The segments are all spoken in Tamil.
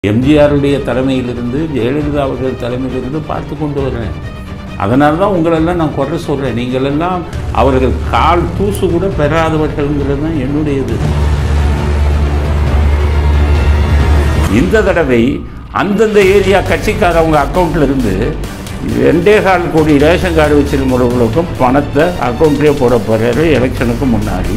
எம்ஜிஆருடைய தலைமையிலிருந்து ஜெயலலிதா அவர்கள் தலைமையிலிருந்து பார்த்து கொண்டு வரேன் அதனால தான் உங்களெல்லாம் நான் குறை சொல்கிறேன் நீங்களெல்லாம் அவர்கள் கால் தூசு கூட பெறாதவர்கள்ங்கிறது தான் என்னுடையது இந்த தடவை அந்தந்த ஏரியா கட்சிக்காரவங்க அக்கௌண்ட்ல இருந்து ரெண்டே கால் கோடி ரேஷன் கார்டு வச்சிருக்கிறவங்களுக்கும் பணத்தை அக்கௌண்ட்லேயே போட போகிறாரு எலெக்ஷனுக்கு முன்னாடி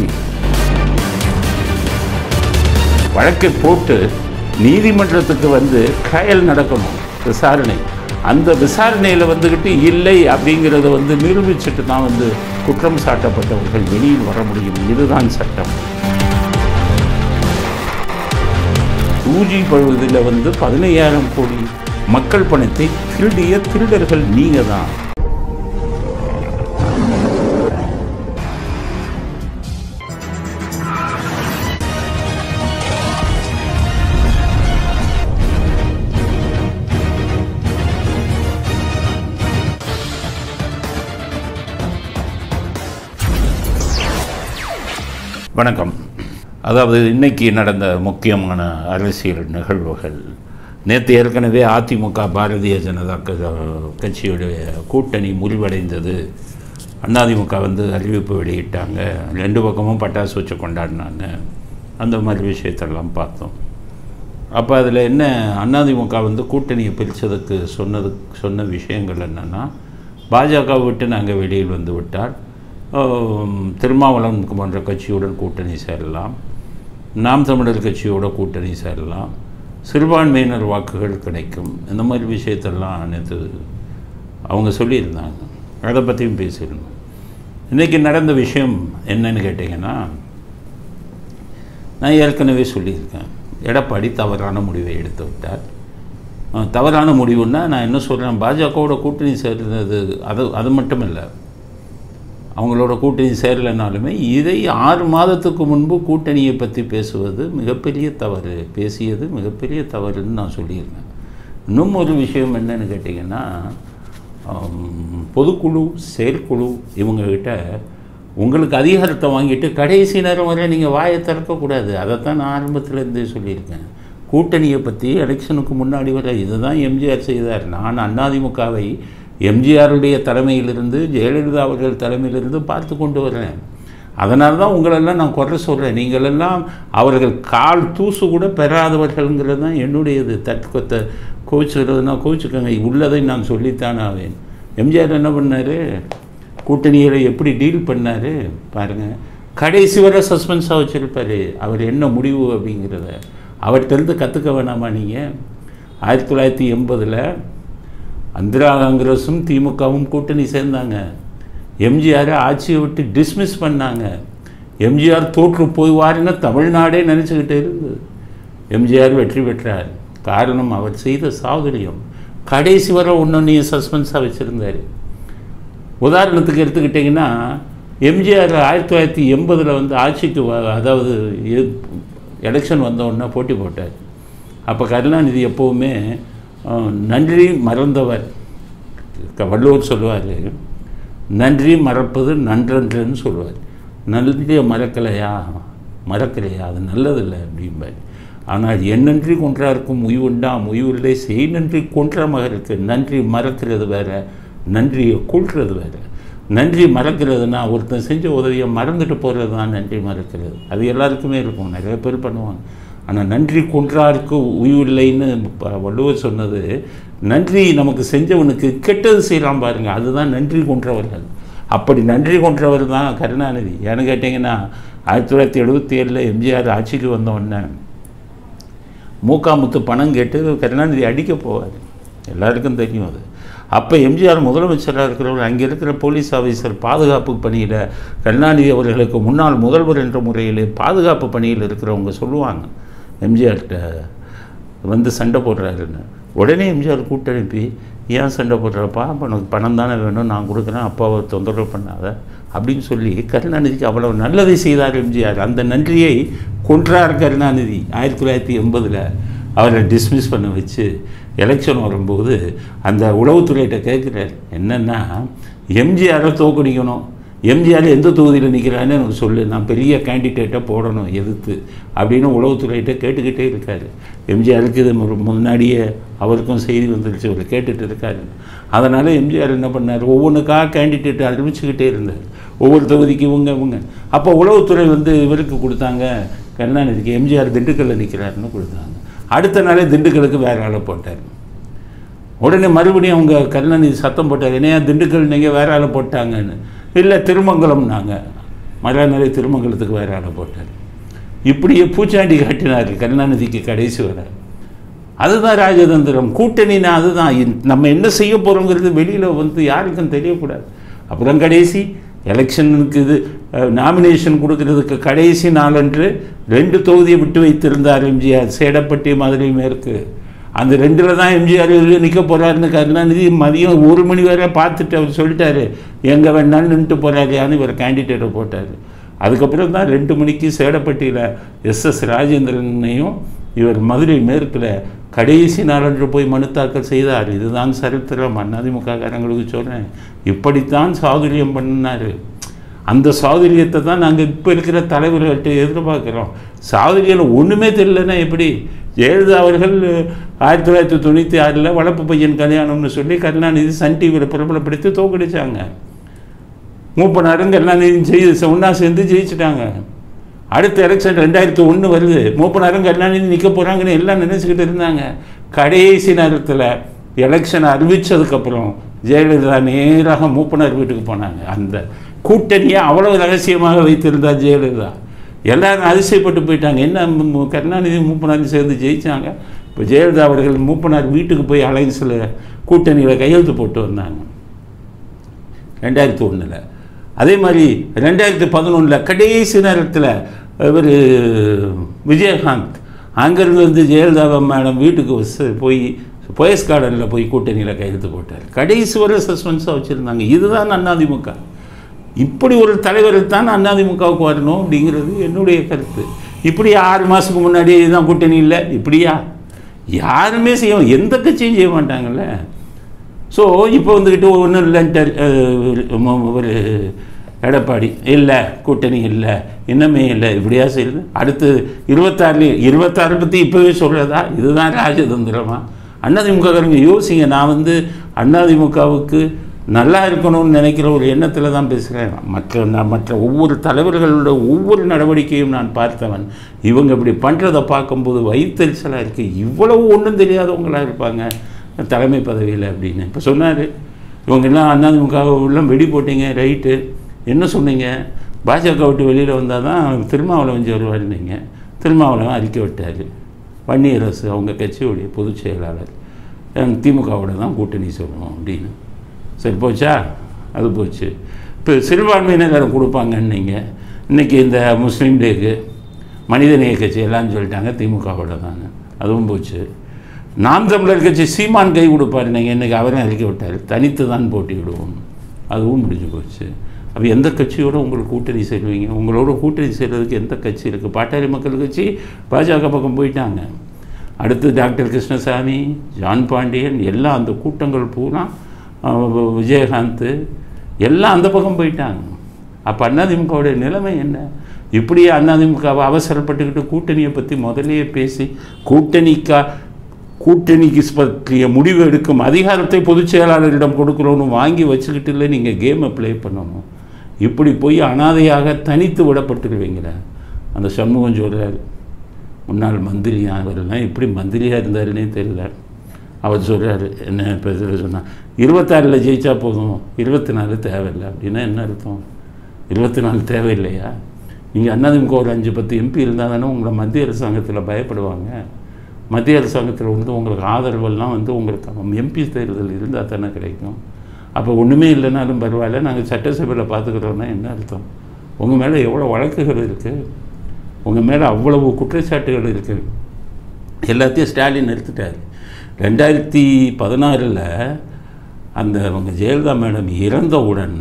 வழக்கை போட்டு நீதிமன்றத்துக்கு வந்து ட்ரையல் நடக்கணும் விசாரணை அந்த விசாரணையில் வந்துக்கிட்டு இல்லை அப்படிங்கிறத வந்து நிரூபிச்சுட்டு தான் வந்து குற்றம் சாட்டப்பட்டவர்கள் வெளியில் வர முடியும் இதுதான் சட்டம் டூஜி பழுவதில் வந்து பதினையாயிரம் கோடி மக்கள் பணத்தை திருடிய திருடர்கள் நீங்கள் தான் வணக்கம் அதாவது இன்னைக்கு நடந்த முக்கியமான அரசியல் நிகழ்வுகள் நேற்று ஏற்கனவே அதிமுக பாரதிய ஜனதா க- கட்சியுடைய கூட்டணி முறிவடைந்தது அதிமுக வந்து அறிவிப்பு வெளியிட்டாங்க ரெண்டு பக்கமும் பட்டாசு வச்சு கொண்டாடினாங்க அந்த மாதிரி விஷயத்தெல்லாம் பார்த்தோம் அப்போ அதில் என்ன அதிமுக வந்து கூட்டணியை பிரித்ததுக்கு சொன்னது சொன்ன விஷயங்கள் என்னென்னா பாஜக விட்டு நாங்கள் வெளியில் வந்து விட்டால் ஆம், திருமாவளவன் போன்ற கட்சியுடன் கூட்டணி சேரலாம் நாம் தமிழர் கட்சியோட கூட்டணி சேரலாம் சிறுபான்மையினர் வாக்குகள் கிடைக்கும் இந்த மாதிரி விஷயத்தெல்லாம் நேற்று அவங்க சொல்லியிருந்தாங்க அதை பற்றியும் பேசியிருந்தோம் இன்றைக்கி நடந்த விஷயம் என்னன்னு கேட்டிங்கன்னா நான் ஏற்கனவே சொல்லியிருக்கேன் எடப்பாடி தவறான முடிவை எடுத்து விட்டார் அஹ், தவறான முடிவுன்னா நான் என்ன சொல்கிறேன் பாஜகவோட கூட்டணி சேர்ந்தது அது அது மட்டும் இல்லை அவங்களோட கூட்டணி சேரலைனாலுமே இதை ஆறு மாதத்துக்கு முன்பு கூட்டணியை பற்றி பேசுவது மிகப்பெரிய தவறு பேசியது மிகப்பெரிய தவறுன்னு நான் சொல்லியிருக்கேன் இன்னும் ஒரு விஷயம் என்னன்னு கேட்டிங்கன்னா ஆம், பொதுக்குழு செயற்குழு இவங்கக்கிட்ட உங்களுக்கு அதிகாரத்தை வாங்கிட்டு கடைசி நேரம் வரை நீங்கள் வாயை திறக்கக்கூடாது அதைத்தான் நான் ஆரம்பத்துல இருந்தே சொல்லியிருக்கேன் கூட்டணியை பற்றி எலெக்ஷனுக்கு முன்னாடி வரை இதுதான் எம்ஜிஆர் செய்தார் நான் அண்ணாதிமுகவை எம்ஜிஆருடைய தலைமையிலிருந்து ஜெயலலிதா அவர்கள் தலைமையிலிருந்து பார்த்து கொண்டு வரேன் அதனால தான் உங்களெல்லாம் நான் குறை சொல்கிறேன் நீங்களெல்லாம் அவர்கள் கால் தூசு கூட பெறாதவர்கள்ங்கிறது தான் என்னுடையது தற்கொத்த கோச்சுக்கிறதுனா கோச்சுக்கோங்க உள்ளதை நான் சொல்லித்தான் ஆவேன் எம்ஜிஆர் என்ன பண்ணார் கூட்டணிகளை எப்படி டீல் பண்ணார் பாருங்கள் கடைசி வரை சஸ்பென்ஸாக வச்சுருப்பார் அவர் என்ன முடிவு அப்படிங்கிறத அவர்கிட்டருந்து கற்றுக்க வேணாமா நீங்கள் ஆயிரத்தி தொள்ளாயிரத்தி எண்பதில் இந்திரா காங்கிரஸும் திமுகவும் கூட்டணி சேர்ந்தாங்க எம்ஜிஆரை ஆட்சியை விட்டு டிஸ்மிஸ் பண்ணாங்க எம்ஜிஆர் தோற்று போய்வாருன்னு தமிழ்நாடே நினச்சிக்கிட்டே இருந்தது எம்ஜிஆர் வெற்றி பெற்றார் காரணம் அவர் செய்த சாதுரியம் கடைசி வரை ஒன்றொன்னையும் சஸ்பென்ஸாக வச்சுருந்தார் உதாரணத்துக்கு எடுத்துக்கிட்டிங்கன்னா எம்ஜிஆர் ஆயிரத்தி தொள்ளாயிரத்தி எண்பதில் வந்து ஆட்சிக்கு வ- அதாவது எலெக்ஷன் வந்த உடனே போட்டி போட்டார் அப்போ கருணாநிதி எப்போவுமே அஹ், நன்றி மறந்தவர் க- வள்ளுவர் சொல்லுவார் நன்றி மறப்பது நன்றன்றுன்னு சொல்லுவார் நன்றியை மறக்கலையா மறக்கலையா அது நல்லதில்லை அப்படிம்பார் ஆனால் என் நன்றி கொன்றாருக்கும் உய்வுண்டாம் உய்வில்லை செய் நன்றி கொன்ற மகருக்கு நன்றி மறக்கிறது வேற நன்றியை கொள்றது வேற நன்றி மறக்கிறதுனா ஒருத்தன் செஞ்ச உதவியை மறந்துட்டு போகிறது தான் நன்றி மறக்கிறது அது எல்லாருக்குமே இருக்கும் நிறைய பேர் பண்ணுவாங்க ஆனால் நன்றி கொன்றாருக்கு உய்வில்லைன்னு ப- வள்ளுவர் சொன்னது நன்றி நமக்கு செஞ்சவனுக்கு கெட்டது செய்யலாம் பாருங்க அதுதான் நன்றி கொன்றவர்கள் அப்படி நன்றி கொன்றவர் தான் கருணாநிதி ஏன்னு கேட்டிங்கன்னா ஆயிரத்தி தொள்ளாயிரத்தி எழுபத்தி ஏழில் எம்ஜிஆர் ஆட்சிக்கு வந்த உடனே மூக்காமுத்து பணம் கேட்டு கருணாநிதி அடிக்க போவார் எல்லாருக்கும் தெரியும் அது அப்போ எம்ஜிஆர் முதலமைச்சராக இருக்கிறவர் அங்கே இருக்கிற போலீஸ் ஆஃபீஸர் பாதுகாப்பு பணியில் கருணாநிதி அவர்களுக்கு முன்னாள் முதல்வர் என்ற முறையில் பாதுகாப்பு பணியில் இருக்கிறவங்க சொல்லுவாங்க எம்ஜிஆர்கிட்ட வந்து சண்டை போடுறாருன்னு உடனே எம்ஜிஆர் கூட்டனுப்பி ஏன் சண்டை போடுறப்பா உனக்கு பணம் தானே வேணும் நான் கொடுக்குறேன் அப்பாவை தொந்தரவு பண்ணாத அப்படின்னு சொல்லி கருணாநிதிக்கு அவ்வளவு நல்லதை செய்தார் எம்ஜிஆர் அந்த நன்றியை கொன்றார் கருணாநிதி ஆயிரத்தி தொள்ளாயிரத்தி எண்பதில் அவரை டிஸ்மிஸ் பண்ண வச்சு எலெக்ஷன் வரும்போது அந்த உளவுத்துறையிட்ட கேட்குறார் என்னென்னா எம்ஜிஆரை தோக்கடிக்கணும் எம்ஜிஆர் எந்த தொகுதியில் நிற்கிறான்னு எனக்கு சொல்லு நான் பெரிய கேண்டிடேட்டை போடணும் எதிர்த்து அப்படின்னு உளவுத்துறையிட்ட கேட்டுக்கிட்டே இருக்காரு எம்ஜிஆருக்கு இது மு- முன்னாடியே அவருக்கும் செய்தி வந்துருச்சு அவர் கேட்டுட்டு இருக்காரு அதனால் எம்ஜிஆர் என்ன பண்ணார் ஒவ்வொன்றுக்காக கேண்டிடேட் அறிவிச்சுக்கிட்டே இருந்தார் ஒவ்வொரு தொகுதிக்கு இவங்க இவங்க அப்போ உளவுத்துறை வந்து இவருக்கு கொடுத்தாங்க கருணாநிதிக்கு எம்ஜிஆர் திண்டுக்கல்ல நிற்கிறாருன்னு கொடுத்தாங்க அடுத்த நாளே திண்டுக்கலுக்கு வேற ஆளை போட்டார் உடனே மறுபடியும் அவங்க கருணாநிதி சத்தம் போட்டார் என்னையா திண்டுக்கல் நீங்கள் வேற ஆளை போட்டாங்கன்னு இல்லை திருமங்கலம்னாங்க மறுநாளே திருமங்கலத்துக்கு வேற ஆளை போட்டார் இப்படியே பூச்சாண்டி காட்டினார் கருணாநிதிக்கு கடைசி வரை அதுதான் ராஜதந்திரம் கூட்டணினா அதுதான் இந்- நம்ம என்ன செய்ய போகிறோங்கிறது வெளியில் வந்து யாருக்கும் தெரியக்கூடாது அப்புறம் கடைசி எலெக்ஷனுக்கு இது நாமினேஷன் கொடுக்கறதுக்கு கடைசி நாளன்று ரெண்டு தொகுதியை விட்டு வைத்திருந்தார் எம்ஜிஆர் சேடப்பட்டி மதுரை மேற்கு அந்த ரெண்டில் தான் எம்ஜிஆர் நிற்க போகிறாருன்னு கருணாநிதி மதியம் ஒரு மணி வரை பார்த்துட்டு அவர் சொல்லிட்டாரு எங்கே வேணாலும் நின்றுட்டு போகிறாரியான்னு இவர் கேண்டிடேட்டை போட்டார் அதுக்கப்புறம் தான் ரெண்டு மணிக்கு சேடப்பட்டியில் எஸ்எஸ் ராஜேந்திரனையும் இவர் மதுரை மேற்கில் கடைசி நாளன்று போய் மனு தாக்கல் செய்தார் இதுதான் சரித்திரம் அதிமுக காரங்களுக்கு சொல்கிறேன் இப்படித்தான் சாதுரியம் பண்ணார் அந்த சாதுரியத்தை தான் நாங்கள் இப்போ இருக்கிற தலைவர்கள்ட்ட எதிர்பார்க்குறோம் சாதுரியம் ஒன்றுமே தெரியலன்னா எப்படி ஜெயலலிதா அவர்கள் ஆயிரத்தி தொள்ளாயிரத்தி தொண்ணூற்றி ஆறில் வளர்ப்பு பையன் கல்யாணம்னு சொல்லி கருணாநிதி சன் டிவியில் பிரபலப்படுத்தி தோக்கடிச்சாங்க மூப்பனாரும் கருணாநிதியும் செய்து ஒன்றா சேர்ந்து ஜெயிச்சிட்டாங்க அடுத்த எலெக்ஷன் ரெண்டாயிரத்தி ஒன்று வருது மூப்பனாரும் கருணாநிதி நிற்க போகிறாங்கன்னு எல்லாம் நினச்சிக்கிட்டு இருந்தாங்க கடைசி நேரத்தில் எலெக்ஷன் அறிவித்ததுக்கப்புறம் ஜெயலலிதா நேராக மூப்பனார் வீட்டுக்கு போனாங்க அந்த கூட்டணியை அவ்வளவு ரகசியமாக வைத்திருந்தார் ஜெயலலிதா எல்லாரும் அதிசயப்பட்டு போயிட்டாங்க என்ன மு- மு- கருணாநிதி மூப்பனாரும் சேர்ந்து ஜெயிச்சாங்க இப்போ ஜெயலலிதா அவர்கள் மூப்பனார் வீட்டுக்கு போய் அலைன்ஸில் கூட்டணியில் கையெழுத்து போட்டு வந்தாங்க ரெண்டாயிரத்தி ஒன்றில் அதே மாதிரி ரெண்டாயிரத்தி பதினொன்றில் கடைசி நேரத்தில் இவர் விஜயகாந்த் அங்கேருந்து வந்து ஜெயலலிதா மேடம் வீட்டுக்கு வச- போய் போயஸ் கார்டனில் போய் கூட்டணியில் கையெழுத்து போட்டார் கடைசி வரை சஸ்பென்ஸாக வச்சுருந்தாங்க இதுதான் அதிமுக இப்படி ஒரு தலைவர் தான் அதிமுகவுக்கு வரணும் அப்படிங்கிறது என்னுடைய கருத்து இப்படி ஆறு மாதத்துக்கு முன்னாடி தான் கூட்டணி இல்லை இப்படியா யாருமே செய்ய எந்த கட்சியும் செய்ய மாட்டாங்கல்ல ஸோ இப்போ வந்துக்கிட்டு ஒன்றும் இல்லைன்ட்டார் ஒரு எடப்பாடி இல்லை கூட்டணி இல்லை இன்னமே இல்லை இப்படியா செய்யுது அடுத்து இருபத்தாறுலேயே இருபத்தாறு பற்றி இப்போவே சொல்கிறதா இதுதான் ராஜதந்திரமா அதிமுககாரங்க யோசிங்க நான் வந்து அதிமுகவுக்கு நல்லா இருக்கணும்னு நினைக்கிற ஒரு எண்ணத்தில் தான் பேசுகிறேன் மற்ற நான் மற்ற ஒவ்வொரு தலைவர்களோட ஒவ்வொரு நடவடிக்கையும் நான் பார்த்தவன் இவங்க இப்படி பண்ணுறதை பார்க்கும்போது வயிற்றுச்சலாக இருக்குது இவ்வளவு ஒன்றும் தெரியாதவங்களாக இருப்பாங்க தலைமை பதவியில் அப்படின்னு இப்போ சொன்னார் இவங்க எல்லாம் அதிமுக உள்ள வெடி போட்டீங்க ரைட்டு என்ன சொன்னீங்க பாஜக விட்டு வெளியில் வந்தால் தான் திருமாவளவன் வருவாருன்னீங்க திருமாவளவன் அறிக்கை விட்டார் வன்னியரசு அவங்க கட்சியுடைய பொதுச் செயலாளர் அஹ் திமுகவோட தான் கூட்டணி சொல்லணும் அப்படின்னு சரி போச்சா அது போச்சு இப்போ சிறுபான்மையினர் கொடுப்பாங்கன்னீங்க இன்றைக்கி இந்த முஸ்லீம் லீக்கு மனிதநேய கட்சி எல்லாம் சொல்லிட்டாங்க திமுகவோட தாங்க அதுவும் போச்சு நாம் தமிழர் கட்சி சீமான் கை கொடுப்பாரு நீங்கள் இன்றைக்கி அவரும் அறிக்கை விட்டார் தனித்து தான் போட்டியிடுவோம் அதுவும் முடிஞ்சு போச்சு அப்போ எந்த கட்சியோட உங்களுக்கு கூட்டணி சேருவீங்க உங்களோட கூட்டணி சேர்றதுக்கு எந்த கட்சி இருக்குது பாட்டாளி மக்கள் கட்சி பாஜக பக்கம் போயிட்டாங்க அடுத்து டாக்டர் கிருஷ்ணசாமி ஜான் பாண்டியன் எல்லாம் அந்த கூட்டங்கள் பூரா அஹ், விஜயகாந்த் எல்லாம் அந்த பக்கம் போயிட்டாங்க அப்போ அதிமுகவுடைய நிலைமை என்ன இப்படியே அதிமுகவை அவசரப்பட்டுக்கிட்டு கூட்டணியை பற்றி முதல்லயே பேசி கூட்டணிக்கா கூட்டணிக்கு பற்றிய முடிவு எடுக்கும் அதிகாரத்தை பொதுச் செயலாளரிடம் கொடுக்குறோன்னு வாங்கி வச்சுக்கிட்டு இல்லை நீங்கள் கேமை ப்ளே பண்ணணும் இப்படி போய் அனாதையாக தனித்து விடப்பட்டுருவீங்களே அந்த சண்முகம் சொல்கிறார் முன்னாள் மந்திரி அவரெல்லாம் எப்படி மந்திரியாக இருந்தாருன்னே தெரியல அவர் சொல்கிறாரு என்ன இப்போ இதில் சொன்னால் இருபத்தாறில் ஜெயிச்சா போதும் இருபத்தி நாலு தேவையில்லை அப்படின்னா என்ன அர்த்தம் இருபத்தி நாலு தேவையில்லையா நீங்கள் அண்ணாதிமுக ஒரு அஞ்சு பத்து எம்பி இருந்தால் தானே உங்களை மத்திய அரசாங்கத்தில் பயப்படுவாங்க மத்திய அரசாங்கத்தில் வந்து உங்களுக்கு ஆதரவெல்லாம் வந்து உங்களுக்கு எம்பி தேர்தல் இருந்தால் தானே கிடைக்கும் அப்போ ஒன்றுமே இல்லைனாலும் பரவாயில்ல நாங்கள் சட்டசபையில் பார்த்துக்கிறோன்னா என்ன அர்த்தம் உங்கள் மேலே எவ்வளோ வழக்குகள் இருக்குது உங்கள் மேலே அவ்வளவு குற்றச்சாட்டுகள் இருக்குது எல்லாத்தையும் ஸ்டாலின் நிறுத்திட்டார் ரெண்டாயிரத்தி பதினாறில் அந்த அவங்க ஜெயலலிதா மேடம் இறந்தவுடன்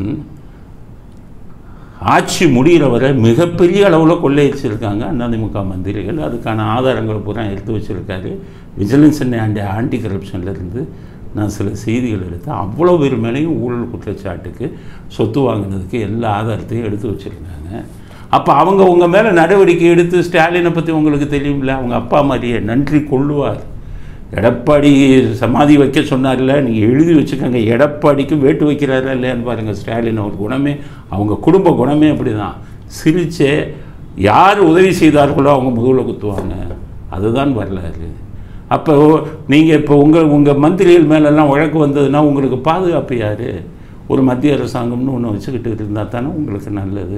ஆட்சி முடிகிற வரை மிகப்பெரிய அளவில் கொள்ளையடிச்சிருக்காங்க அதிமுக மந்திரிகள் அதுக்கான ஆதாரங்களை பூரா எடுத்து வச்சுருக்காரு விஜிலன்ஸ் அண்ட் ஆண்டி கரப்ஷன்லேருந்து நான் சில செய்திகள் எடுத்தேன் அவ்வளோ பேர் மேலேயும் ஊழல் குற்றச்சாட்டுக்கு சொத்து வாங்கினதுக்கு எல்லா ஆதாரத்தையும் எடுத்து வச்சுருந்தாங்க அப்போ அவங்க உங்கள் மேலே நடவடிக்கை எடுத்து ஸ்டாலினை பற்றி உங்களுக்கு தெரியும்ல அவங்க அப்பா மாதிரியே நன்றி கொள்ளுவார் எடப்பாடி சமாதி வைக்க சொன்னார்ல நீங்கள் எழுதி வச்சுக்கோங்க எடப்பாடிக்கு வேட்டு வைக்கிறாரா இல்லையான்னு பாருங்கள் ஸ்டாலின் ஒரு குணமே அவங்க குடும்ப குணமே அப்படி தான் சிரிச்சே யார் உதவி செய்தார்களோ அவங்க முதுகில் குத்துவாங்க அதுதான் வரலாறு அப்போ நீங்கள் இப்போ உங்கள் உங்கள் மந்திரிகள் மேலெல்லாம் வழக்கு வந்ததுன்னா உங்களுக்கு பாதுகாப்பு யார் ஒரு மத்திய அரசாங்கம்னு ஒன்று வச்சுக்கிட்டு இருந்தால் தானே உங்களுக்கு நல்லது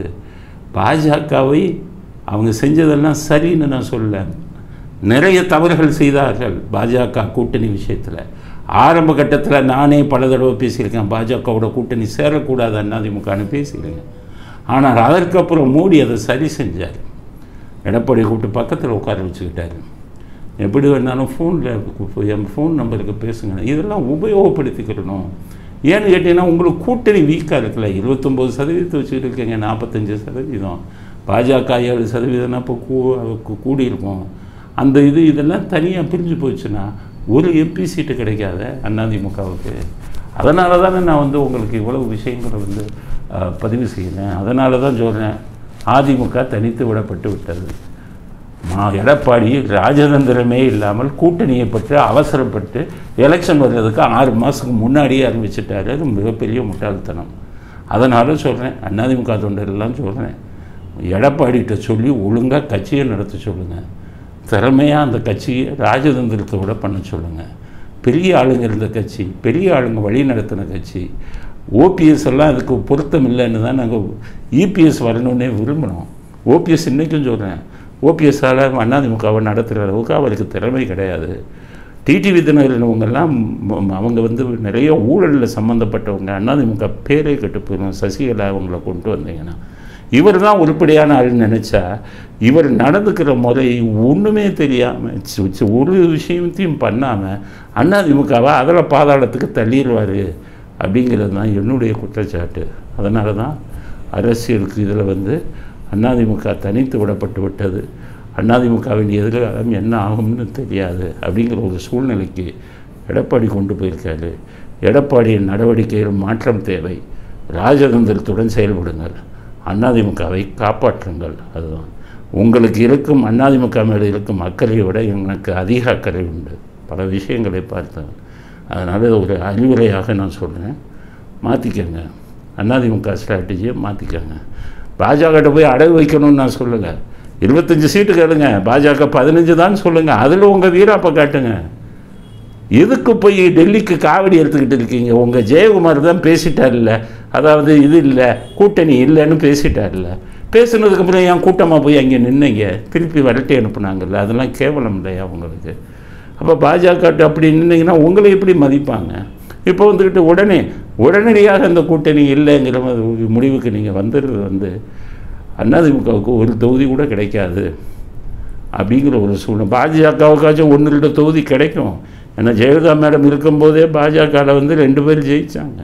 பாஜகவை அவங்க செஞ்சதெல்லாம் சரின்னு நான் சொல்ல நிறைய தவறுகள் செய்தார்கள் பாஜக கூட்டணி விஷயத்தில் ஆரம்ப கட்டத்தில் நானே பல தடவை பேசியிருக்கேன் பாஜகவோட கூட்டணி சேரக்கூடாது அதிமுகன்னு பேசியிருக்கேன் ஆனால் அதற்கப்புறம் மோடி அதை சரி செஞ்சார் எடப்பாடி கூப்பிட்டு பக்கத்தில் உட்கார வச்சுக்கிட்டாரு எப்படி வேணாலும் ஃபோனில் என் ஃபோன் நம்பருக்கு பேசுங்க இதெல்லாம் உபயோகப்படுத்திக்கிறணும் ஏன்னு கேட்டிங்கன்னா உங்களுக்கு கூட்டணி வீக்காக இருக்குல்ல இருபத்தொம்போது சதவீதத்தை வச்சுக்கிட்டு இருக்கீங்க நாற்பத்தஞ்சு சதவீதம் பாஜக ஏழு சதவீதம்னா இப்போ கூ கூ- கூடியிருக்கும் அந்த இது இதெல்லாம் தனியாக பிரிஞ்சு போச்சுன்னா ஒரு எம்பி சீட்டு கிடைக்காத அதிமுகவுக்கு அதனால தானே நான் வந்து உங்களுக்கு இவ்வளவு விஷயங்களை வந்து அஹ், பதிவு செய்கிறேன் அதனால தான் சொல்கிறேன் அதிமுக தனித்து விடப்பட்டு விட்டது மா எடப்பாடி ராஜதந்திரமே இல்லாமல் கூட்டணியை பற்றி அவசரப்பட்டு எலெக்ஷன் வர்றதுக்கு ஆறு மாதத்துக்கு முன்னாடியே அறிவிச்சிட்டாரு அது மிகப்பெரிய முட்டாள்தனம் அதனால சொல்கிறேன் அதிமுக தொண்டரெல்லாம் சொல்கிறேன் எடப்பாடிகிட்ட சொல்லி ஒழுங்காக கட்சியை நடத்த சொல்லுங்கள் திறமையாக அந்த கட்சியை ராஜதந்திரத்தோட பண்ண சொல்லுங்கள் பெரிய ஆளுங்க இருந்த கட்சி பெரிய ஆளுங்க வழி நடத்தின கட்சி ஓபிஎஸ் எல்லாம் அதுக்கு பொருத்தம் இல்லைன்னு தான் நாங்கள் இபிஎஸ் வரணுன்னே விரும்பினோம் ஓபிஎஸ் இன்றைக்கும் சொல்கிறேன் ஓபிஎஸ்ஸால் அதிமுகவை நடத்துகிற அளவுக்கு அவருக்கு திறமை கிடையாது டிடிவி தினகரனவங்கெல்லாம் அவங்க வந்து நிறைய ஊழலில் சம்மந்தப்பட்டவங்க அதிமுக பேரே கெட்டு போயிடும் சசிகலா அவங்கள கொண்டு வந்தீங்கன்னா இவர் தான் உருப்படியான ஆள்னு நினச்சா இவர் நடந்துக்கிற முறை ஒன்றுமே தெரியாமல் ஒரு விஷயத்தையும் பண்ணாமல் அதிமுகவை அதில் பாதாளத்துக்கு தள்ளிடுவார் அப்படிங்கிறது தான் என்னுடைய குற்றச்சாட்டு அதனால தான் அரசியலுக்கு இதில் வந்து அதிமுக தனித்து விடப்பட்டு விட்டது அதிமுகவின் எதிர்காலம் என்ன ஆகும்னு தெரியாது அப்படிங்கிற ஒரு சூழ்நிலைக்கு எடப்பாடி கொண்டு போயிருக்காரு எடப்பாடியின் நடவடிக்கையில் மாற்றம் தேவை ராஜதந்திரத்துடன் செயல்படுங்கள் அதிமுகவை காப்பாற்றுங்கள் அதுதான் உங்களுக்கு இருக்கும் அதிமுக மேலே இருக்கும் அக்கறையை விட எனக்கு அதிக அக்கறை உண்டு பல விஷயங்களை பார்த்தேன் அதனால் இது ஒரு அறிவுரையாக நான் சொல்கிறேன் மாற்றிக்கங்க அதிமுக ஸ்ட்ராட்டஜியை மாற்றிக்கங்க பாஜகட்ட போய் அடகு வைக்கணும்னு நான் சொல்லலை இருபத்தஞ்சி சீட்டு கேளுங்க பாஜக பதினஞ்சு தான் சொல்லுங்கள் அதில் உங்கள் வீராப்பை காட்டுங்க எதுக்கு போய் டெல்லிக்கு காவடி எடுத்துக்கிட்டு இருக்கீங்க உங்கள் ஜெயக்குமார் தான் பேசிட்டார்ல அதாவது இது இல்லை கூட்டணி இல்லைன்னு பேசிட்டார்ல பேசுனதுக்கப்புறம் ஏன் கூட்டமாக போய் அங்கே நின்னீங்க திருப்பி விரட்டி அனுப்புனாங்கல்ல அதெல்லாம் கேவலம் இல்லையா உங்களுக்கு அப்போ பாஜக அப்படி நின்னீங்கன்னா உங்களை எப்படி மதிப்பாங்க இப்போ வந்துக்கிட்டு உடனே உடனடியாக அந்த கூட்டணி இல்லைங்கிற மாதிரி முடிவுக்கு நீங்கள் வந்துடுறது வந்து அதிமுகவுக்கு ஒரு தொகுதி கூட கிடைக்காது அப்படிங்கிற ஒரு சூழ்நிலை பாஜகவுக்காச்சும் ஒன்று ரெண்டு தொகுதி கிடைக்கும் ஏன்னா ஜெயலலிதா மேடம் இருக்கும்போதே பாஜகவில் வந்து ரெண்டு பேர் ஜெயித்தாங்க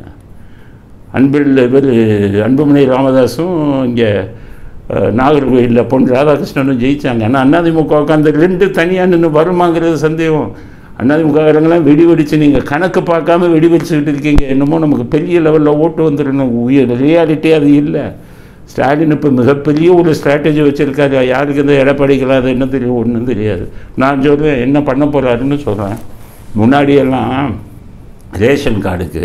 அன்பில் இவர் அன்புமணி ராமதாஸும் இங்கே நாகர்கோயிலில் பொன் ராதாகிருஷ்ணனும் ஜெயித்தாங்க ஆனால் அதிமுகவுக்கு அந்த ரெண்டு தனியாக நின்று வருமாங்கிறது சந்தேகம் அதிமுககாரங்களாம் வெடி வெடிச்சு நீங்கள் கணக்கு பார்க்காம வெடி வெடிச்சுக்கிட்டு இருக்கீங்க என்னமோ நமக்கு பெரிய லெவலில் ஓட்டு வந்துடணும் உயர் ரியாலிட்டி அது இல்லை ஸ்டாலின் இப்போ மிகப்பெரிய ஒரு ஸ்ட்ராட்டஜி வச்சுருக்காரு யாருக்கு இந்த எடப்பாடிக்கலாம் அது என்ன தெரியும் ஒன்றும் தெரியாது நான் சொல்கிறேன் என்ன பண்ண போகிறாருன்னு சொல்கிறேன் முன்னாடியெல்லாம் ரேஷன் கார்டுக்கு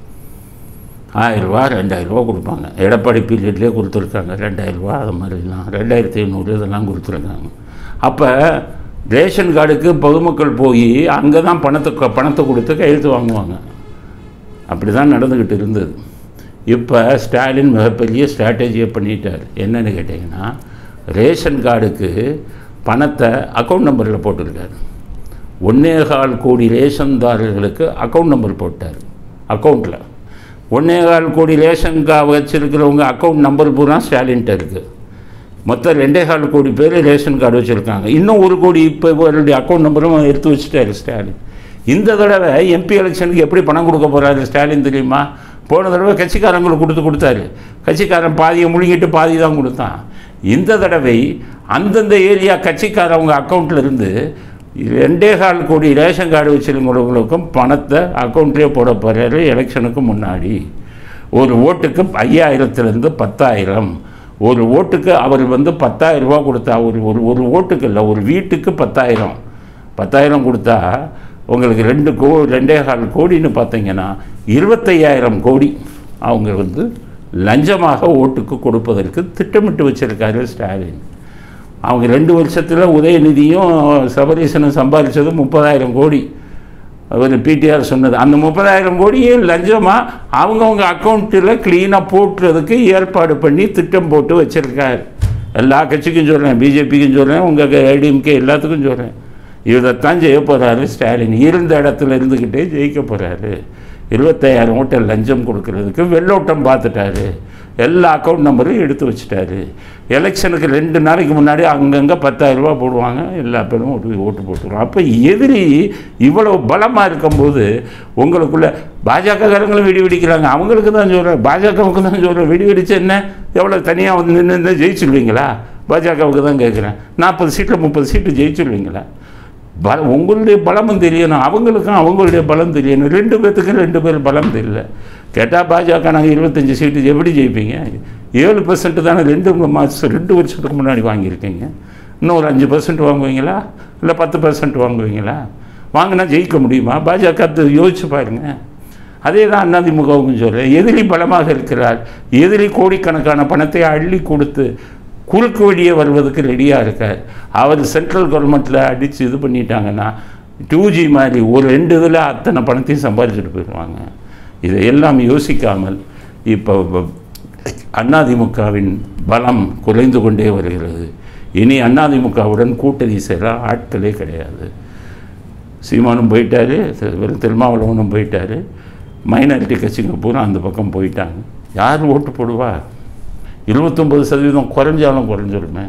ஆயிரரூவா ரெண்டாயிரரூவா கொடுப்பாங்க எடப்பாடி பீரியட்லேயே கொடுத்துருக்காங்க ரெண்டாயிரரூவா அது மாதிரிலாம் ரெண்டாயிரத்தி ஐநூறு இதெல்லாம் கொடுத்துருக்காங்க அப்போ ரேஷன் கார்டுக்கு பொதுமக்கள் போய் அங்கே தான் பணத்தை பணத்தை கொடுத்து கையெழுத்து வாங்குவாங்க அப்படி தான் நடந்துக்கிட்டு இருந்தது இப்போ ஸ்டாலின் மிகப்பெரிய ஸ்ட்ராட்டஜியை பண்ணிட்டார் என்னன்னு கேட்டிங்கன்னா ரேஷன் கார்டுக்கு பணத்தை அக்கௌண்ட் நம்பரில் போட்டிருக்காரு ஒன்னே கால் கோடி ரேஷன்தாரர்களுக்கு அக்கௌண்ட் நம்பர் போட்டார் அக்கௌண்ட்டில் ஒன்னே கால் கோடி ரேஷன் கா வச்சுருக்கிறவங்க அக்கௌண்ட் நம்பர் பூரா ஸ்டாலின்கிட்ட இருக்குது மொத்தம் ரெண்டே கால் கோடி பேர் ரேஷன் கார்டு வச்சுருக்காங்க இன்னும் ஒரு கோடி இப்போ இவருடைய அக்கௌண்ட் நம்பரும் எடுத்து வச்சுட்டாரு ஸ்டாலின் இந்த தடவை எம்பி எலெக்ஷனுக்கு எப்படி பணம் கொடுக்க போகிறாரு ஸ்டாலின் தெரியுமா போன தடவை கட்சிக்காரங்களுக்கு கொடுத்து கொடுத்தாரு கட்சிக்காரன் பாதியை முழுங்கிட்டு பாதி தான் கொடுத்தான் இந்த தடவை அந்தந்த ஏரியா கட்சிக்காரவங்க அக்கௌண்ட்டில் இருந்து ரெண்டே கால் கோடி ரேஷன் கார்டு வச்சிருக்கிறவங்களுக்கும் பணத்தை அக்கௌண்ட்லேயே போட போகிறாரு எலெக்ஷனுக்கு முன்னாடி ஒரு ஓட்டுக்கு ஐயாயிரத்துலேருந்து பத்தாயிரம் ஒரு ஓட்டுக்கு அவர் வந்து பத்தாயிரம் ரூபா கொடுத்தா ஒரு ஒரு ஒரு ஓட்டுக்கு இல்லை ஒரு வீட்டுக்கு பத்தாயிரம் பத்தாயிரம் கொடுத்தா உங்களுக்கு ரெண்டு கோ ரெண்டே கால் கோடின்னு பார்த்தீங்கன்னா இருபத்தையாயிரம் கோடி அவங்க வந்து லஞ்சமாக ஓட்டுக்கு கொடுப்பதற்கு திட்டமிட்டு வச்சிருக்காரு ஸ்டாலின் அவங்க ரெண்டு வருஷத்தில் உதயநிதியும் சபரீசனும் சம்பாதிச்சது முப்பதாயிரம் கோடி அவர் பிடிஆர் சொன்னது அந்த முப்பதாயிரம் கோடியும் லஞ்சமாக அவங்கவுங்க அக்கௌண்ட்டில் க்ளீனாக போட்டுறதுக்கு ஏற்பாடு பண்ணி திட்டம் போட்டு வச்சுருக்கார் எல்லா கட்சிக்கும் சொல்கிறேன் பிஜேபிக்கும் சொல்கிறேன் உங்கள் ஏடிஎம்கே எல்லாத்துக்கும் சொல்கிறேன் இதைத்தான் செய்ய போகிறாரு ஸ்டாலின் இருந்த இடத்துல இருந்துக்கிட்டே ஜெயிக்க போகிறாரு இருபத்தாயிரம் ஓட்டை லஞ்சம் கொடுக்கறதுக்கு வெள்ளோட்டம் பார்த்துட்டாரு எல்லா அக்கௌண்ட் நம்பரும் எடுத்து வச்சுட்டாரு எலெக்ஷனுக்கு ரெண்டு நாளைக்கு முன்னாடி அங்கங்கே பத்தாயிரம் ரூபாய் போடுவாங்க எல்லா பேரும் ஓட்டு ஓட்டு போட்டுருவோம் அப்போ எதிரி இவ்வளோ பலமாக இருக்கும்போது உங்களுக்குள்ள பாஜகக்காரங்களும் வெடி வெடிக்கிறாங்க அவங்களுக்கு தான் சொல்கிறேன் பாஜகவுக்கு தான் சொல்கிறேன் வெடி வெடிச்சு என்ன எவ்வளோ தனியாக வந்து நின்று இருந்தால் ஜெயிச்சிருவீங்களா பாஜகவுக்கு தான் கேட்குறேன் நாற்பது சீட்டில் முப்பது சீட்டு ஜெயிச்சிருவீங்களா பல உங்களுடைய பலமும் தெரியணும் அவங்களுக்கும் அவங்களுடைய பலம் தெரியணும் ரெண்டு பேர்த்துக்கும் ரெண்டு பேர் பலம் தெரியல கேட்டால் பாஜக நாங்கள் இருபத்தஞ்சி சீட்டு எப்படி ஜெயிப்பீங்க ஏழு பர்சன்ட் தானே ரெண்டு மாதம் ரெண்டு வருஷத்துக்கு முன்னாடி வாங்கியிருக்கீங்க இன்னும் ஒரு அஞ்சு பர்சன்ட் வாங்குவீங்களா இல்லை பத்து பர்சன்ட் வாங்குவீங்களா வாங்கினா ஜெயிக்க முடியுமா பாஜக யோசிச்சு பாருங்க அதே தான் அதிமுகவுக்கும் சொல்கிறேன் எதிரி பலமாக இருக்கிறார் எதிரி கோடிக்கணக்கான பணத்தை அள்ளி கொடுத்து குறுக்கு வழியே வருவதற்கு ரெடியாக இருக்கார் அவர் சென்ட்ரல் கவர்மெண்ட்டில் அடித்து இது பண்ணிட்டாங்கன்னா டூ ஜி மாதிரி ஒரு ரெண்டு இதில் அத்தனை பணத்தையும் சம்பாதிச்சுட்டு போயிடுவாங்க இதையெல்லாம் யோசிக்காமல் இப்போ அதிமுகவின் பலம் குறைந்து கொண்டே வருகிறது இனி அதிமுகவுடன் கூட்டணி சேர ஆட்களே கிடையாது சீமானும் போயிட்டாரு வெறும் திருமாவளவனும் போயிட்டாரு மைனாரிட்டி கட்சிங்க பூரா அந்த பக்கம் போயிட்டாங்க யார் ஓட்டு போடுவா இருபத்தொம்பது சதவீதம் குறைஞ்சாலும் குறைஞ்சிருமே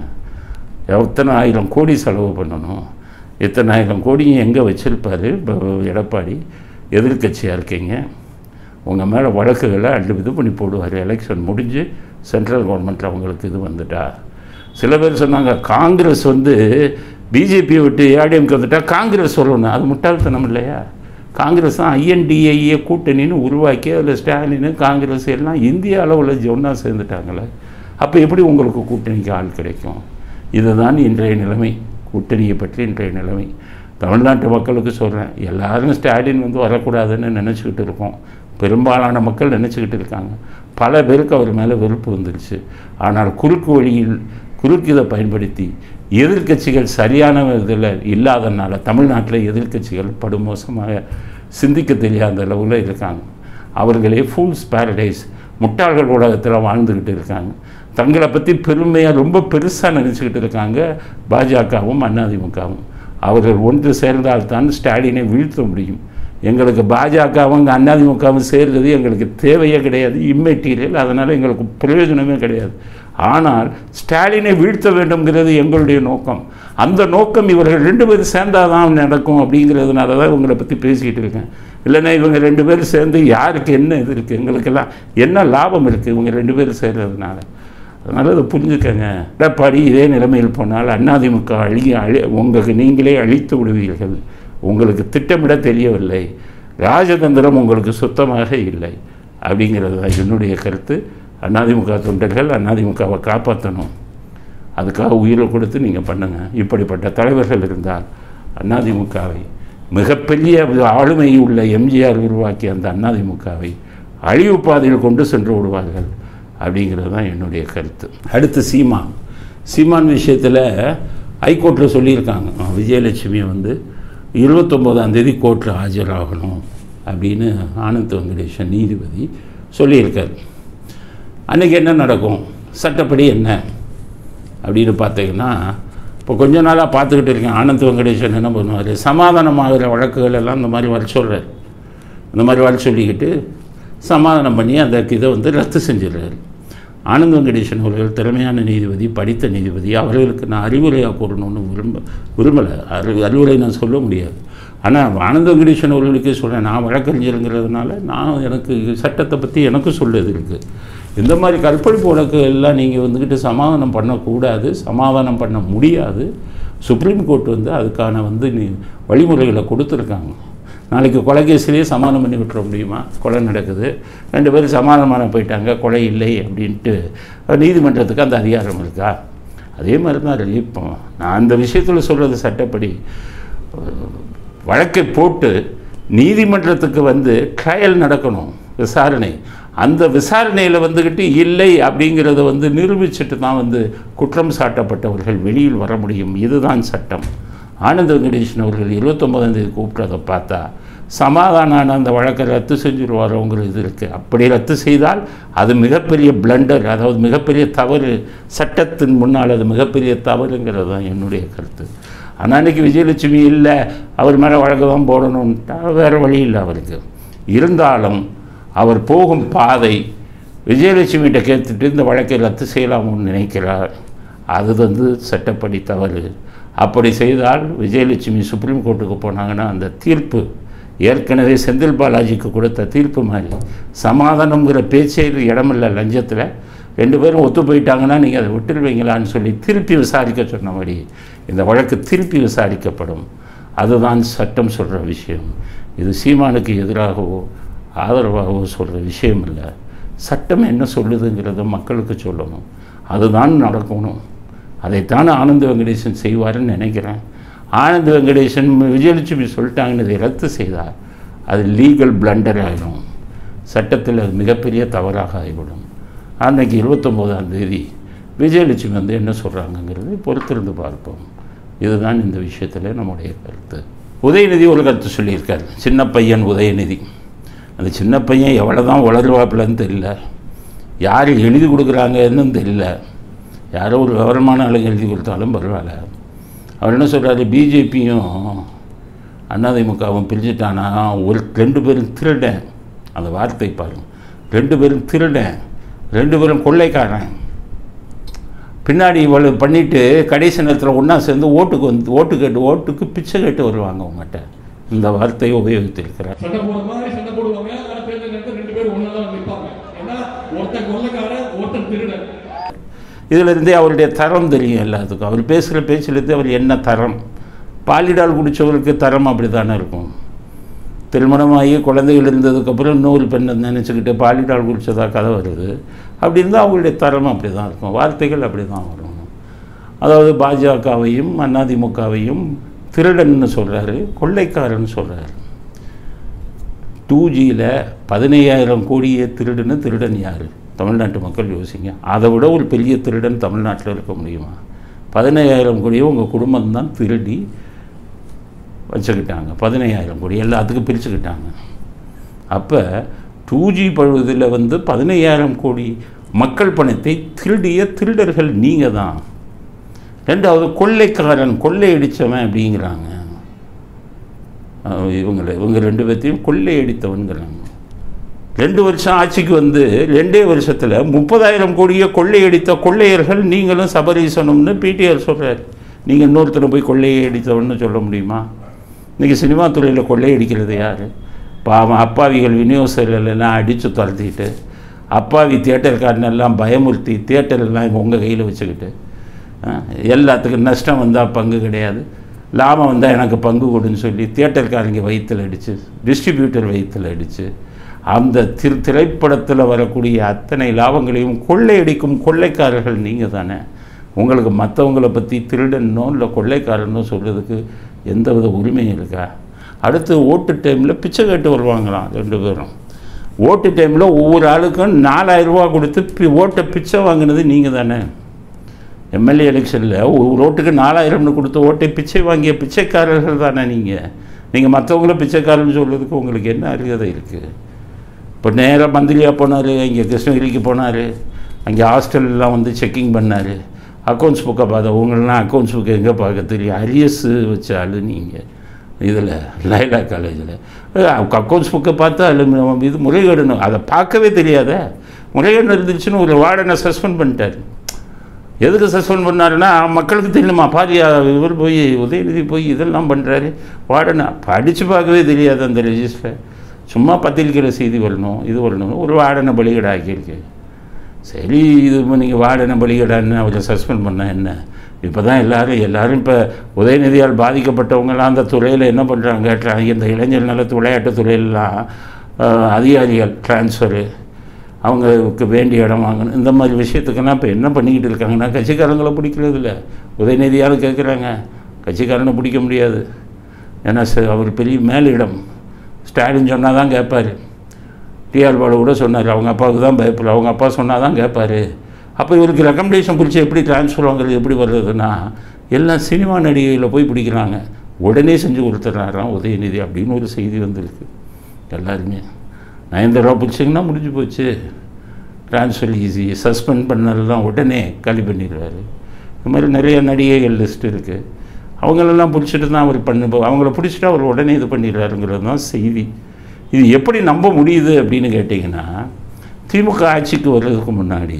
எத்தனை ஆயிரம் கோடி செலவு பண்ணணும் எத்தனை ஆயிரம் கோடியும் எங்கே வச்சுருப்பார் எடப்பாடி எதிர்கட்சியாக இருக்கீங்க உங்கள் மேலே வழக்குகளை அள்ளு இது பண்ணி போடுவார் எலெக்ஷன் முடிஞ்சு சென்ட்ரல் கவர்மெண்ட்டில் அவங்களுக்கு இது வந்துட்டா சில பேர் சொன்னாங்க காங்கிரஸ் வந்து பிஜேபியை விட்டு ஏடிஎம்க்கு வந்துட்டால் காங்கிரஸ் சொல்லணும் அது முட்டாள்தனம் இல்லையா காங்கிரஸ் தான் ஐஎன்டிஏஏ கூட்டணின்னு உருவாக்கி அதில் ஸ்டாலின் காங்கிரஸ் எல்லாம் இந்திய அளவில் ஒன்றா சேர்ந்துட்டாங்களே அப்போ எப்படி உங்களுக்கு கூட்டணிக்கு ஆள் கிடைக்கும் இதுதான் இன்றைய நிலைமை கூட்டணியை பற்றி இன்றைய நிலைமை தமிழ்நாட்டு மக்களுக்கு சொல்கிறேன் எல்லாரும் ஸ்டாலின் வந்து வரக்கூடாதுன்னு நினச்சிக்கிட்டு இருக்கோம் பெரும்பாலான மக்கள் நினச்சிக்கிட்டு இருக்காங்க பல பேருக்கு அவர் மேலே வெறுப்பு வந்துருச்சு ஆனால் குறுக்கு வழியில் குறுக்கு இதை பயன்படுத்தி எதிர்க்கட்சிகள் சரியான இதில் இல்லாதனால தமிழ்நாட்டில் எதிர்க்கட்சிகள் படுமோசமாக சிந்திக்க தெரியாத அளவில் இருக்காங்க அவர்களே ஃபூல்ஸ் பேரடைஸ் முட்டாள்கள் உலகத்தில் வாழ்ந்துக்கிட்டு இருக்காங்க தங்களை பற்றி பெருமையாக ரொம்ப பெருசாக நினச்சிக்கிட்டு இருக்காங்க பாஜகவும் அதிமுகவும் அவர்கள் ஒன்று சேர்ந்தால்தான் ஸ்டாலினை வீழ்த்த முடியும் எங்களுக்கு பாஜகவும் அதிமுகவும் சேர்றது எங்களுக்கு தேவையே கிடையாது இம்மெட்டீரியல் அதனால் எங்களுக்கு பிரயோஜனமே கிடையாது ஆனால் ஸ்டாலினை வீழ்த்த வேண்டும்ங்கிறது எங்களுடைய நோக்கம் அந்த நோக்கம் இவர்கள் ரெண்டு பேரும் சேர்ந்தாதான் நடக்கும் அப்படிங்கிறதுனால தான் இவங்களை பற்றி பேசிக்கிட்டு இருக்கேன் இல்லைன்னா இவங்க ரெண்டு பேரும் சேர்ந்து யாருக்கு என்ன இது இருக்குது எங்களுக்கெல்லாம் என்ன லாபம் இருக்குது இவங்க ரெண்டு பேரும் சேர்றதுனால அதனால் அதை புரிஞ்சுக்கங்க எடப்பாடி இதே நிலைமையில் போனால் அதிமுக அழி அழி உங்களுக்கு நீங்களே அழித்து விடுவீர்கள் உங்களுக்கு திட்டமிட தெரியவில்லை ராஜதந்திரம் உங்களுக்கு சுத்தமாக இல்லை அப்படிங்கிறது தான் என்னுடைய கருத்து அதிமுக தொண்டர்கள் அதிமுகவை காப்பாற்றணும் அதுக்காக உயிரை கொடுத்து நீங்கள் பண்ணுங்கள் இப்படிப்பட்ட தலைவர்கள் இருந்தால் அதிமுகவை மிகப்பெரிய ஆளுமை உள்ள எம்ஜிஆர் உருவாக்கிய அந்த அதிமுகவை அழிவு பாதையில் கொண்டு சென்று விடுவார்கள் அப்படிங்கிறது தான் என்னுடைய கருத்து அடுத்து சீமான் சீமான் விஷயத்தில் ஹைகோர்ட்டில் சொல்லியிருக்காங்க விஜயலட்சுமியை வந்து இருபத்தொம்போதாம் தேதி கோர்ட்டில் ஆஜராகணும் அப்படின்னு ஆனந்த் வெங்கடேஷன் நீதிபதி சொல்லியிருக்கார் அன்றைக்கி என்ன நடக்கும் சட்டப்படி என்ன அப்படின்னு பார்த்தீங்கன்னா இப்போ கொஞ்ச நாளாக பார்த்துக்கிட்டு இருக்கேன் ஆனந்த் வெங்கடேஷன் என்ன பண்ணுவார் சமாதானமாகிற வழக்குகள் எல்லாம் இந்த மாதிரி வர சொல்கிறார் இந்த மாதிரி வர சொல்லிக்கிட்டு சமாதானம் பண்ணி அந்த இதை வந்து ரத்து செஞ்சிடுறாரு ஆனந்த் வெங்கடேஷன் அவர்கள் திறமையான நீதிபதி படித்த நீதிபதி அவர்களுக்கு நான் அறிவுரையாக கூறணும்னு விரும்ப விரும்பலை அறி அறிவுரை நான் சொல்ல முடியாது ஆனால் ஆனந்த வெங்கடேஷன் அவர்களுக்கே சொல்கிறேன் நான் வழக்கறிஞருங்கிறதுனால நான் எனக்கு சட்டத்தை பற்றி எனக்கும் சொல்லுது இருக்குது இந்த மாதிரி கற்பழிப்பு வழக்கு எல்லாம் நீங்கள் வந்துக்கிட்டு சமாதானம் பண்ணக்கூடாது சமாதானம் பண்ண முடியாது சுப்ரீம் கோர்ட் வந்து அதுக்கான வந்து நீ வழிமுறைகளை கொடுத்துருக்காங்க நாளைக்கு கொலை கேஸ்லேயே சமாதானம் பண்ணி விட்டுற முடியுமா கொலை நடக்குது ரெண்டு பேரும் சமாதானமான போயிட்டாங்க கொலை இல்லை அப்படின்ட்டு நீதிமன்றத்துக்கு அந்த அதிகாரம் இருக்கா அதே மாதிரி தான் இப்போ நான் அந்த விஷயத்தில் சொல்கிறது சட்டப்படி வழக்கை போட்டு நீதிமன்றத்துக்கு வந்து ட்ரையல் நடக்கணும் விசாரணை அந்த விசாரணையில் வந்துக்கிட்டு இல்லை அப்படிங்கிறத வந்து நிரூபிச்சுட்டு தான் வந்து குற்றம் சாட்டப்பட்டவர்கள் வெளியில் வர முடியும் இதுதான் சட்டம் ஆனந்த வெங்கடேசன் அவர்கள் இருபத்தொம்பதாம் தேதி கூப்பிட்டதை பார்த்தா சமாதானம் அந்த வழக்கை ரத்து செஞ்சுருவாரோங்கிற இது இருக்குது அப்படி ரத்து செய்தால் அது மிகப்பெரிய பிளண்டர் அதாவது மிகப்பெரிய தவறு சட்டத்தின் முன்னால் அது மிகப்பெரிய தவறுங்கிறது தான் என்னுடைய கருத்து ஆனால் அன்றைக்கி விஜயலட்சுமி இல்லை அவர் மேலே வழக்கு தான் போடணுன்ட்டா வேறு வழி இல்லை அவருக்கு இருந்தாலும் அவர் போகும் பாதை விஜயலட்சுமிகிட்ட கேட்டுட்டு இந்த வழக்கை ரத்து செய்யலாம்னு நினைக்கிறார் அது வந்து சட்டப்படி தவறு அப்படி செய்தால் விஜயலட்சுமி சுப்ரீம் கோர்ட்டுக்கு போனாங்கன்னா அந்த தீர்ப்பு ஏற்கனவே செந்தில் பாலாஜிக்கு கொடுத்த தீர்ப்பு மாதிரி சமாதானங்கிற பேச்சே இது இடமில்லை லஞ்சத்தில் ரெண்டு பேரும் ஒத்து போயிட்டாங்கன்னா நீங்கள் அதை விட்டுருவீங்களான்னு சொல்லி திருப்பி விசாரிக்க சொன்னபடி இந்த வழக்கு திருப்பி விசாரிக்கப்படும் அதுதான் சட்டம் சொல்கிற விஷயம் இது சீமானுக்கு எதிராகவோ ஆதரவாகவோ சொல்கிற விஷயம் இல்லை சட்டம் என்ன சொல்லுதுங்கிறத மக்களுக்கு சொல்லணும் அதுதான் நடக்கணும் அதைத்தான் ஆனந்த வெங்கடேசன் செய்வாருன்னு நினைக்கிறேன் ஆனந்த வெங்கடேசன் விஜயலட்சுமி சொல்லிட்டாங்கன்னு இதை ரத்து செய்தால் அது லீகல் பிளண்டர் ஆகிடும் சட்டத்தில் அது மிகப்பெரிய தவறாக ஆகிவிடும் அன்னைக்கு இருபத்தொம்போதாம் தேதி விஜயலட்சுமி வந்து என்ன சொல்கிறாங்கங்கிறது பொறுத்திருந்து பார்ப்போம் இதுதான் இந்த விஷயத்தில் நம்முடைய கருத்து உதயநிதி ஒரு கருத்து சொல்லியிருக்கார் சின்ன பையன் உதயநிதி அந்த சின்ன பையன் எவ்வளோ தான் வளருவாப்பிலன்னு தெரியல யார் எழுதி கொடுக்குறாங்கன்னு தெரியல யாரோ ஒரு விவரமான ஆளுங்க எழுதி கொடுத்தாலும் பரவாயில்ல அவர் என்ன சொல்கிறாரு பிஜேபியும் அதிமுகவும் பிரிஞ்சுட்டானா ஒரு ரெண்டு பேரும் திருடன் அந்த வார்த்தை பாருங்க ரெண்டு பேரும் திருடன் ரெண்டு பேரும் கொள்ளைக்காரன் பின்னாடி இவ்வளோ பண்ணிவிட்டு கடைசி நேரத்தில் ஒன்றா சேர்ந்து ஓட்டுக்கு வந்து ஓட்டு கேட்டு ஓட்டுக்கு பிச்சை கேட்டு வருவாங்க உங்கள்கிட்ட இந்த வார்த்தையை உபயோகித்திருக்கிறார் சண்டை போடுற மாதிரி சண்டை போடுவாங்க ஆனா தேர்தல் நேரத்தில் ரெண்டு பேரும் ஒன்றா தான் நிற்பாங்க ஏன்னா ஒருத்தன் கொள்ளைக்காரன் ஒருத்தன் திருடன் இதிலிருந்தே அவருடைய தரம் தெரியும் எல்லாத்துக்கும் அவர் பேசுகிற பேச்சிலிருந்து அவர் என்ன தரம் பாலிடால் குடித்தவருக்கு தரம் அப்படி தானே இருக்கும் திருமணமாகி குழந்தைகள் இருந்ததுக்கப்புறம் இன்னொரு பெண்ணை நினச்சிக்கிட்டு பாலிடால் குடித்ததா கதை வருது அப்படி இருந்தால் அவங்களுடைய தரம் அப்படி தான் இருக்கும் வார்த்தைகள் அப்படி தான் வரும் அதாவது பாஜகவையும் அதிமுகவையும் திருடன்னு சொல்கிறாரு கொள்ளைக்காரன்னு சொல்கிறாரு டூ ஜியில் பதினையாயிரம் கோடியே திருடுன்னு திருடன் யார் தமிழ்நாட்டு மக்கள் யோசிங்க அதை விட ஒரு பெரிய திருடன் தமிழ்நாட்டில் இருக்க முடியுமா பதினையாயிரம் கோடியை உங்கள் குடும்பம் தான் திருடி வச்சுக்கிட்டாங்க பதினையாயிரம் கோடி எல்லாத்துக்கும் பிரிச்சுக்கிட்டாங்க அப்போ டூ ஜி பழுவதில் வந்து பதினையாயிரம் கோடி மக்கள் பணத்தை திருடிய திருடர்கள் நீங்கள் தான் ரெண்டாவது கொள்ளைக்காரன் கொள்ளையடித்தவன் அப்படிங்கிறாங்க அஹ் இவங்களை இவங்க ரெண்டு பேர்த்தையும் கொள்ளையடித்தவன்கிறாங்க ரெண்டு வருஷம் ஆட்சிக்கு வந்து ரெண்டே வருஷத்தில் முப்பதாயிரம் கோடியை கொள்ளையடித்த கொள்ளையர்கள் நீங்களும் சபரீசனும்னு பிடிஆர் சொல்கிறார் நீங்கள் இன்னொருத்தரை போய் கொள்ளையடித்தவன்னு சொல்ல முடியுமா இன்றைக்கி சினிமா துறையில் கொள்ளையடிக்கிறது யார் பாவம் அப்பாவிகள் விநியோகஸ்தர்கள் எல்லாம் அடித்து துரத்திட்டு அப்பாவி தியேட்டர்காரனெல்லாம் பயமுறுத்தி தியேட்டர்லாம் உங்கள் கையில் வச்சுக்கிட்டு ஆ, எல்லாத்துக்கும் நஷ்டம் வந்தால் பங்கு கிடையாது லாபம் வந்தால் எனக்கு பங்கு கொடுன்னு சொல்லி தியேட்டர்காரங்க வயிற்றில் அடித்து டிஸ்ட்ரிபியூட்டர் வயிற்றில் அடித்து அந்த திரு திரைப்படத்தில் வரக்கூடிய அத்தனை லாபங்களையும் கொள்ளையடிக்கும் கொள்ளைக்காரர்கள் நீங்கள் தானே உங்களுக்கு மற்றவங்கள பற்றி திருடனோ இல்லை கொள்ளைக்காரனோ சொல்கிறதுக்கு எந்தவித உரிமையும் இருக்கா அடுத்து ஓட்டு டைமில் பிச்சை கேட்டு வருவாங்களாம் ரெண்டு பேரும் ஓட்டு டைமில் ஒவ்வொரு ஆளுக்கும் நாலாயிரம் ரூபா கொடுத்து பி ஓட்டை பிச்சை வாங்கினது நீங்கள் தானே எம்எல்ஏ எலெக்ஷனில் ஒரு ஓட்டுக்கு நாலாயிரம்னு கொடுத்த ஓட்டை பிச்சை வாங்கிய பிச்சைக்காரர்கள் தானே நீங்கள் நீங்கள் மற்றவங்கள பிச்சைக்காரன்னு சொல்கிறதுக்கு உங்களுக்கு என்ன அருகதை இருக்குது இப்போ நேராக மந்திரியாக போனார் இங்கே கிருஷ்ணகிரிக்கு போனார் அங்கே ஹாஸ்டல்லாம் வந்து செக்கிங் பண்ணார் அக்கௌண்ட்ஸ் புக்கை பார்த்தா உங்களெலாம் அக்கௌண்ட்ஸ் புக்கை எங்கே பார்க்க தெரியும் அரியஸ் வச்ச ஆளு நீங்கள் இதில் லைலா காலேஜில் அக்கௌண்ட்ஸ் புக்கை பார்த்தா அதில் இது முறைகேடுன்னு அதை பார்க்கவே தெரியாத முறைகேடு இருந்துச்சுன்னு ஒரு வார்டனை சஸ்பெண்ட் பண்ணிட்டார் எதுக்கு சஸ்பெண்ட் பண்ணாருன்னா மக்களுக்கு தெரியுமா பாரியா இவர் போய் உதயநிதி போய் இதெல்லாம் பண்ணுறாரு வார்டனை படித்து பார்க்கவே தெரியாது அந்த ரெஜிஸ்டர் சும்மா பத்திரிக்கையில் செய்தி வரணும் இது வரணும் ஒரு வார்டனை பலிகடை ஆக்கியிருக்கு சரி இது நீங்கள் வார்டனை பலிகடான்னு அவரை சஸ்பெண்ட் பண்ணால் என்ன இப்போ தான் எல்லாரும் எல்லாரும் இப்போ உதயநிதியால் பாதிக்கப்பட்டவங்கலாம் அந்த துறையில் என்ன பண்ணுறாங்க இந்த இளைஞர் நலத்து விளையாட்டு துறையிலலாம் அஹ், அதிகாரிகள் ட்ரான்ஸ்ஃபரு அவங்களுக்கு வேண்டிய இடம் வாங்கணும் இந்த மாதிரி விஷயத்துக்கெல்லாம் இப்போ என்ன பண்ணிக்கிட்டு இருக்காங்கன்னா கட்சிக்காரங்களை பிடிக்கிறது இல்லை உதயநிதியால் கேட்குறாங்க கட்சிக்காரனை பிடிக்க முடியாது ஏன்னா ச- அவர் பெரிய மேலிடம் ஸ்டாலின் சொன்னால் தான் கேட்பார் டிஆர் பாலு கூட சொன்னார் அவங்க அப்பாவுக்கு தான் பயப்படல அவங்க அப்பா சொன்னால் தான் கேட்பாரு அப்போ இவருக்கு ரெக்கமெண்டேஷன் பிடிச்சி எப்படி ட்ரான்ஸ்ஃபர் வாங்குறது எப்படி வர்றதுன்னா எல்லாம் சினிமா நடிகையில் போய் பிடிக்கிறாங்க உடனே செஞ்சு கொடுத்துட்றாராம் உதயநிதி அப்படின்னு ஒரு செய்தி வந்திருக்கு எல்லாருமே நயன்தாரா பிடிச்சிங்கன்னா முடிஞ்சு போச்சு ட்ரான்ஸ்ஃபர் ஈஸி சஸ்பெண்ட் பண்ணதெல்லாம் உடனே காலி பண்ணிடுவார் இந்த மாதிரி நிறைய நடிகைகள் லிஸ்ட் இருக்குது அவங்களெல்லாம் பிடிச்சிட்டு தான் அவர் பண்ணு அவங்கள பிடிச்சிட்டு அவர் உடனே இது பண்ணிடுறாருங்கிறது தான் செய்தி இது எப்படி நம்ப முடியுது அப்படின்னு கேட்டிங்கன்னா திமுக ஆட்சிக்கு வர்றதுக்கு முன்னாடி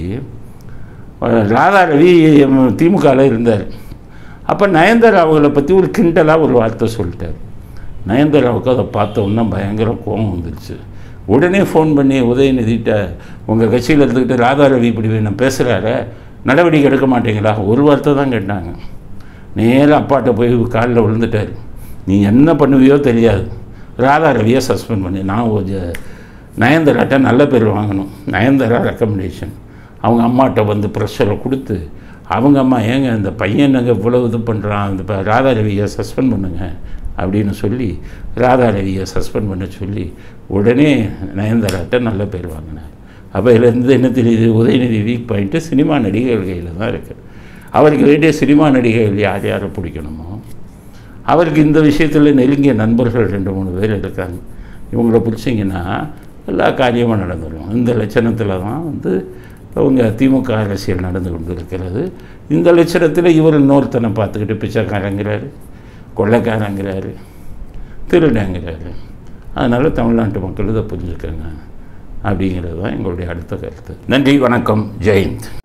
அஹ், ராதா ரவி திமுகவில் இருந்தார் அப்போ நயன்தாரா அவங்கள பற்றி ஒரு கிண்டலாக ஒரு வார்த்தை சொல்லிட்டார் நயன்தாராவுக்கு அதை பார்த்த உடனே பயங்கர கோபம் வந்துருச்சு உடனே ஃபோன் பண்ணி உதயநிதிட்ட உங்கள் கட்சியில் இருந்துக்கிட்டு ராதா ரவி இப்படி வேணும் பேசுகிறாரு நடவடிக்கை எடுக்க மாட்டீங்களா ஒரு வார்த்தை தான் கேட்டாங்க நேராக அப்பாட்ட போய் காலில் விழுந்துட்டார் நீ என்ன பண்ணுவியோ தெரியாது ராதா ரவியை சஸ்பெண்ட் பண்ணி நான் ஒரு நயன்தாராட்ட நல்ல பேர் வாங்கணும் நயன்தாரா ரெக்கமெண்டேஷன் அவங்க அம்மாட்ட வந்து ப்ரெஷரை கொடுத்து அவங்க அம்மா ஏங்க இந்த பையனுங்க இவ்வளவு இது பண்ணுறான் இந்த ப- ராதா ரவியை சஸ்பெண்ட் பண்ணுங்க அப்படின்னு சொல்லி ராதா ரவியை சஸ்பெண்ட் பண்ண சொல்லி உடனே நயன்தாராட்ட நல்ல பேர் வாங்கினார் அப்போ இதுலேருந்து என்ன தெரியுது உதயநிதி வீக் பாயிண்ட்டு சினிமா நடிகர்கள் கையில் தான் இருக்குது அவருக்கு வேண்டிய சினிமா நடிகைகள் யார் யாரை பிடிக்கணுமோ அவருக்கு இந்த விஷயத்தில் நெருங்கிய நண்பர்கள் ரெண்டு மூணு பேர் இருக்காங்க இவங்கள பிடிச்சிங்கன்னா எல்லா காரியமும் நடந்துடும் இந்த லட்சணத்தில் தான் வந்து அவங்க திமுக அரசியல் நடந்து கொண்டு இருக்கிறது இந்த லட்சணத்தில் இவர் இன்னொருத்தனை பார்த்துக்கிட்டு பிச்சைக்காரங்கிறாரு கொள்ளைக்காரங்கிறாரு திருடங்கிறாரு அதனால் தமிழ்நாட்டு மக்கள் இதை புரிஞ்சுக்கங்க அப்படிங்கிறது தான் எங்களுடைய அடுத்த கருத்து நன்றி வணக்கம் ஜெயந்த்